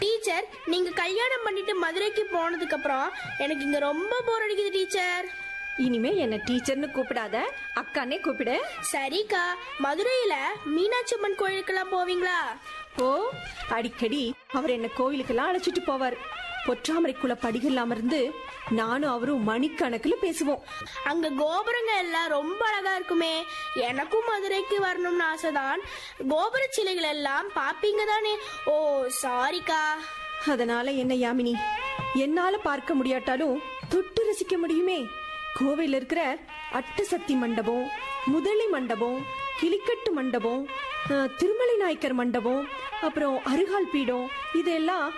teacher நீங்க கல்யாணம் பண்ணிட்டு மதுரைக்கு போனதுக்கு அப்புறம் எனக்கு இங்க ரொம்ப போர் அடிக்குது டீச்சர் இனிமே என்ன டீச்சர்னு கூப்பிடாத அக்கானே கூப்பிடு சரிக்கா மதுரையில மீனாட்சி அம்மன் கோயிலுக்கெல்லாம் போவீங்களா ஓ அடிக்கடி அவர் என்ன கோவிலுக்கெல்லாம் அழைச்சிட்டு போவார் பொற்றாமரைக்குள்ள படிகள் அமர்ந்து நானும் அவரும் மணிக்கணக்குல பேசுவோம் அங்க கோபுரங்க எல்லாம் ரொம்ப அழகா இருக்குமே எனக்கும் மதுரைக்கு வரணும்னு ஆசைதான் கோபுர சிலைகள் எல்லாம் பாப்பீங்க தானே ஓ சாரிக்கா அதனால என்ன யாமினி என்னால பார்க்க முடியாட்டாலும் தொட்டு ரசிக்க முடியுமே கோவையில் இருக்கிற அட்டசக்தி மண்டபம் முதலி மண்டபம் கிளிக்கட்டு மண்டபம் அஹ், திருமலை நாயக்கர் மண்டபம் அப்புறம் அருகால் பீடம் இதெல்லாம்